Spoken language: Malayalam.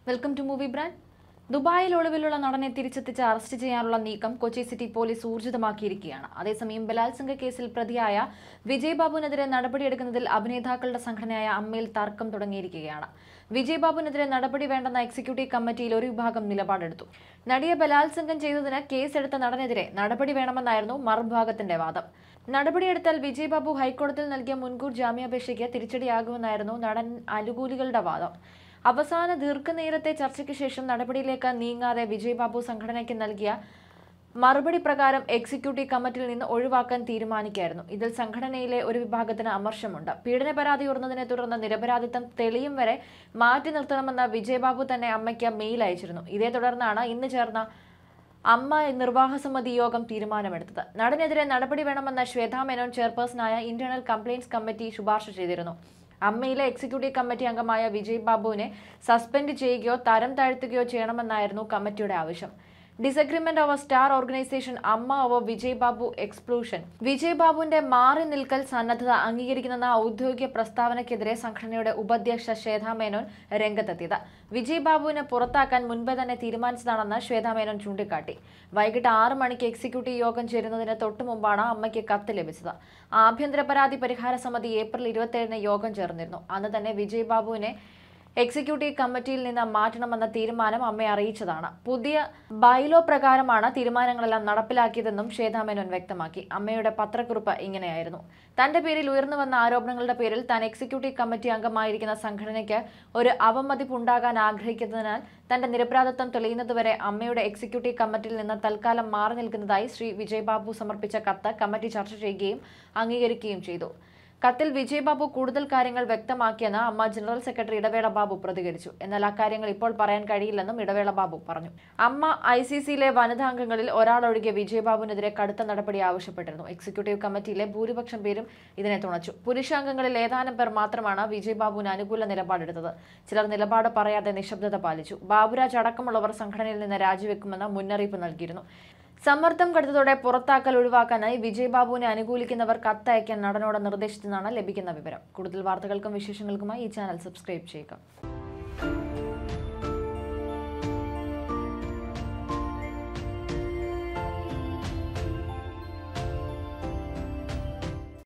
വെൽക്കം ടു മൂവി ബ്രാൻഡ് ദുബായിൽ ഒളിവിലുള്ള നടനെ തിരിച്ചെത്തിച്ച് അറസ്റ്റ് ചെയ്യാനുള്ള നീക്കം കൊച്ചി സിറ്റി പോലീസ് ഊർജിതമാക്കിയിരിക്കുകയാണ് അതേസമയം ബലാത്സംഗ കേസിൽ പ്രതിയായ വിജയ് ബാബുവിനെതിരെ നടപടിയെടുക്കുന്നതിൽ അഭിനേതാക്കളുടെ സംഘടനയായ അമ്മയിൽ തർക്കം തുടങ്ങിയിരിക്കുകയാണ് വിജയ് ബാബുവിനെതിരെ നടപടി വേണ്ടെന്ന എക്സിക്യൂട്ടീവ് കമ്മിറ്റിയിൽ ഒരു വിഭാഗം നിലപാടെടുത്തു നടിയെ ബലാത്സംഗം ചെയ്തതിന് കേസെടുത്ത നടനെതിരെ നടപടി വേണമെന്നായിരുന്നു മറുഭാഗത്തിന്റെ വാദം നടപടിയെടുത്താൽ വിജയ് ബാബു ഹൈക്കോടതിയിൽ നൽകിയ മുൻകൂർ ജാമ്യാപേക്ഷയ്ക്ക് തിരിച്ചടിയാകുമെന്നായിരുന്നു നടൻ അനുകൂലികളുടെ വാദം അവസാന ദീർഘനേരത്തെ ചർച്ചയ്ക്ക് ശേഷം നടപടിയിലേക്ക് നീങ്ങാതെ വിജയ് ബാബു സംഘടനയ്ക്ക് നൽകിയ മറുപടി പ്രകാരം എക്സിക്യൂട്ടീവ് കമ്മിറ്റിയിൽ നിന്ന് ഒഴിവാക്കാൻ തീരുമാനിക്കായിരുന്നു ഇതിൽ സംഘടനയിലെ ഒരു വിഭാഗത്തിന് അമർഷമുണ്ട് പീഡന പരാതി ഉയർന്നതിനെ തുടർന്ന് നിരപരാധിത്വം തെളിയും വരെ മാറ്റി നിർത്തണമെന്ന വിജയ് ബാബു തന്നെ അമ്മയ്ക്ക് മെയിൽ അയച്ചിരുന്നു ഇതേ തുടർന്നാണ് ഇന്ന് ചേർന്ന അമ്മ നിർവാഹ സമിതി യോഗം തീരുമാനമെടുത്തത് നടനെതിരെ നടപടി വേണമെന്ന ശ്വേതാ മേനോൻ ചെയർപേഴ്സണായ ഇന്റേണൽ കംപ്ലയിന്റ്സ് കമ്മിറ്റി ശുപാർശ ചെയ്തിരുന്നു അമ്മയിലെ എക്സിക്യൂട്ടീവ് കമ്മിറ്റി അംഗമായ വിജയ് ബാബുവിനെ സസ്പെൻഡ് ചെയ്യുകയോ തരം താഴ്ത്തുകയോ ചെയ്യണമെന്നായിരുന്നു കമ്മിറ്റിയുടെ ആവശ്യം disagreement over star organisation Amma over Vijay Babu exclusion Vijay ബാബുവിന്റെ മാറി നിൽക്കൽ സന്നദ്ധത അംഗീകരിക്കുന്ന ഔദ്യോഗിക പ്രസ്താവനയ്ക്കെതിരെ സംഘടനയുടെ ഉപാധ്യക്ഷ ശ്വേതാ മേനോൻ രംഗത്തെത്തിയത് വിജയ് ബാബുവിനെ പുറത്താക്കാൻ മുൻപേ തന്നെ തീരുമാനിച്ചതാണെന്ന് ശ്വേതാ മേനോൻ ചൂണ്ടിക്കാട്ടി വൈകിട്ട് ആറ് മണിക്ക് എക്സിക്യൂട്ടീവ് യോഗം ചേരുന്നതിന് തൊട്ടു മുമ്പാണ് അമ്മയ്ക്ക് കത്ത് ലഭിച്ചത് ആഭ്യന്തര പരാതി പരിഹാര സമിതി ഏപ്രിൽ ഇരുപത്തിയേഴിന് യോഗം ചേർന്നിരുന്നു അന്ന് തന്നെ വിജയ് ബാബുവിനെ എക്സിക്യൂട്ടീവ് കമ്മിറ്റിയിൽ നിന്ന് മാറ്റണമെന്ന തീരുമാനം അമ്മയെ അറിയിച്ചതാണ് പുതിയ ബൈലോ പ്രകാരമാണ് തീരുമാനങ്ങളെല്ലാം നടപ്പിലാക്കിയതെന്നും ശ്വേതാ മേനോൻ വ്യക്തമാക്കി അമ്മയുടെ പത്രക്കുറിപ്പ് ഇങ്ങനെയായിരുന്നു തന്റെ പേരിൽ ഉയർന്നു വന്ന ആരോപണങ്ങളുടെ പേരിൽ താൻ എക്സിക്യൂട്ടീവ് കമ്മിറ്റി അംഗമായിരിക്കുന്ന സംഘടനയ്ക്ക് ഒരു അവമതിപ്പ് ഉണ്ടാകാൻ ആഗ്രഹിക്കുന്നതിനാൽ തന്റെ നിരപരാധിത്വം തെളിയുന്നതുവരെ അമ്മയുടെ എക്സിക്യൂട്ടീവ് കമ്മിറ്റിയിൽ നിന്ന് തൽക്കാലം മാറി നിൽക്കുന്നതായി ശ്രീ വിജയ് ബാബു സമർപ്പിച്ച കത്ത് കമ്മിറ്റി ചർച്ച ചെയ്യുകയും അംഗീകരിക്കുകയും ചെയ്തു കത്തിൽ വിജയ് ബാബു കൂടുതൽ കാര്യങ്ങൾ വ്യക്തമാക്കിയെന്ന് അമ്മ ജനറൽ സെക്രട്ടറി ഇടവേള ബാബു പ്രതികരിച്ചു എന്നാൽ അക്കാര്യങ്ങൾ ഇപ്പോൾ പറയാൻ കഴിയില്ലെന്നും ഇടവേള ബാബു പറഞ്ഞു അമ്മ ഐ സി സിയിലെ വനിതാ അംഗങ്ങളിൽ ഒരാളൊഴികെ വിജയ് ബാബുവിനെതിരെ കടുത്ത നടപടി ആവശ്യപ്പെട്ടിരുന്നു എക്സിക്യൂട്ടീവ് കമ്മിറ്റിയിലെ ഭൂരിപക്ഷം പേരും ഇതിനെ തുണച്ചു പുരുഷാംഗങ്ങളിൽ ഏതാനും പേർ മാത്രമാണ് വിജയ് ബാബുവിന് അനുകൂല നിലപാടെടുത്തത് ചിലർ നിലപാട് പറയാതെ നിശബ്ദത പാലിച്ചു ബാബുരാജ് അടക്കമുള്ളവർ സംഘടനയിൽ നിന്ന് രാജിവെക്കുമെന്ന് മുന്നറിയിപ്പ് നൽകിയിരുന്നു സമ്മർദ്ദം കടുത്തതോടെ പുറത്താക്കൽ ഒഴിവാക്കാനായി വിജയ് ബാബുവിനെ അനുകൂലിക്കുന്നവർ കത്തയക്കാൻ നടനോട് നിർദ്ദേശിച്ചെന്നാണ് ലഭിക്കുന്ന വിവരം കൂടുതൽ വാർത്തകൾക്കും വിശേഷങ്ങൾക്കുമായി ഈ ചാനൽ സബ്സ്ക്രൈബ് ചെയ്യുക